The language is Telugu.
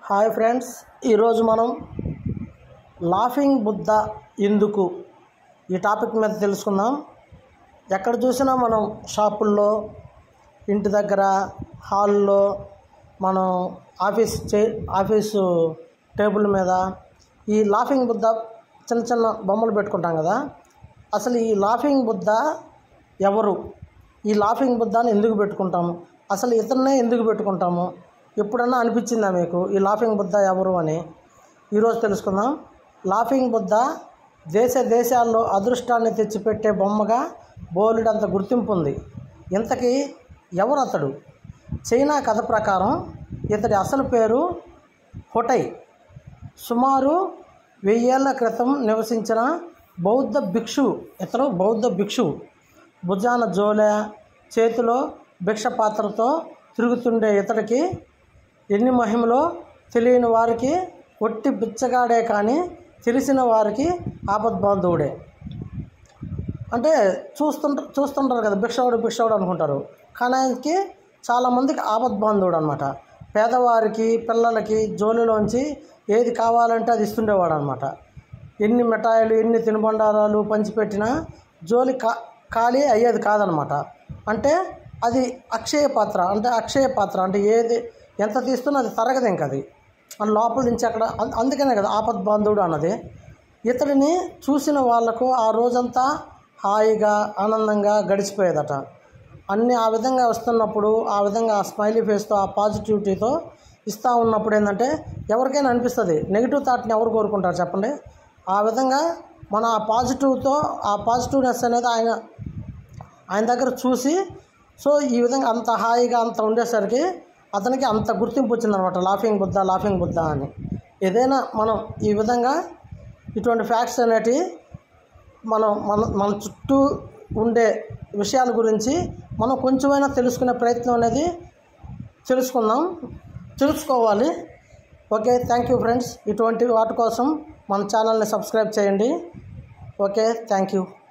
హాయ్ ఫ్రెండ్స్ ఈరోజు మనం లాఫింగ్ బుద్ధ ఎందుకు ఈ టాపిక్ మీద తెలుసుకుందాం ఎక్కడ చూసినా మనం షాపుల్లో ఇంటి దగ్గర హాల్లో మనం ఆఫీస్ చే ఆఫీసు టేబుల్ మీద ఈ లాఫింగ్ బుద్ధ చిన్న చిన్న బొమ్మలు పెట్టుకుంటాం కదా అసలు ఈ లాఫింగ్ బుద్ధ ఎవరు ఈ లాఫింగ్ బుద్ధాన్ని ఎందుకు పెట్టుకుంటాము అసలు ఇతన్నే ఎందుకు పెట్టుకుంటాము ఎప్పుడన్నా అనిపించిందా మీకు ఈ లాఫింగ్ బుద్ధ ఎవరు అని ఈరోజు తెలుసుకుందాం లాఫింగ్ బుద్ధ దేశ దేశాల్లో అదృష్టాన్ని తెచ్చిపెట్టే బొమ్మగా బోలెడంత గుర్తింపు ఉంది ఇంతకీ ఎవరు అతడు చైనా కథ ప్రకారం ఇతడి అసలు పేరు హొటై సుమారు వెయ్యేళ్ల క్రితం నివసించిన బౌద్ధ భిక్షు ఇతను బౌద్ధ భిక్షువు భుజాన జోలె చేతిలో భిక్ష పాత్రతో తిరుగుతుండే ఇతడికి ఎన్ని మహిమలో తెలియని వారికి ఒట్టి బిచ్చగాడే కానీ తెలిసిన వారికి ఆపద్బాంధవుడే అంటే చూస్తుంట చూస్తుంటారు కదా భిక్షవుడు భిక్షవుడు అనుకుంటారు కానీ ఆయనకి చాలామందికి ఆపద్బాంధవుడు అనమాట పేదవారికి పిల్లలకి జోలిలోంచి ఏది కావాలంటే అది ఇస్తుండేవాడు అనమాట ఎన్ని మిఠాయిలు ఎన్ని తినుబండారాలు పంచిపెట్టినా జోలి కా ఖాళీ అయ్యేది కాదనమాట అంటే అది అక్షయ పాత్ర అంటే అక్షయ పాత్ర అంటే ఏది ఎంత తీస్తున్నా అది తరగదు ఇంక అది అని లోపల నుంచి అక్కడ అం- అందుకనే కదా ఆపద్బాంధవుడు అన్నది ఇతడిని చూసిన వాళ్లకు ఆ రోజంతా హాయిగా ఆనందంగా గడిచిపోయేదట అన్నీ ఆ విధంగా వస్తున్నప్పుడు ఆ విధంగా ఆ స్మైలీ ఫేస్తో ఆ పాజిటివిటీతో ఇస్తూ ఉన్నప్పుడు ఏంటంటే ఎవరికైనా అనిపిస్తుంది నెగిటివ్ థాట్ని ఎవరు కోరుకుంటారు చెప్పండి ఆ విధంగా మన ఆ పాజిటివ్తో ఆ పాజిటివ్నెస్ అనేది ఆయన ఆయన దగ్గర చూసి సో ఈ విధంగా అంత హాయిగా అంత ఉండేసరికి అతనికి అంత గుర్తింపు వచ్చిందనమాట లాఫింగ్ బుద్ధ లాఫింగ్ బుద్ధ అని ఏదైనా మనం ఈ విధంగా ఇటువంటి ఫ్యాక్ట్స్ అనేటివి మనం మన మన చుట్టూ ఉండే విషయాల గురించి మనం కొంచెమైనా తెలుసుకునే ప్రయత్నం అనేది తెలుసుకుందాం తెలుసుకోవాలి ఓకే థ్యాంక్ యూ ఫ్రెండ్స్ ఇటువంటి వాటి కోసం మన ఛానల్ని సబ్స్క్రైబ్ చేయండి ఓకే థ్యాంక్ యూ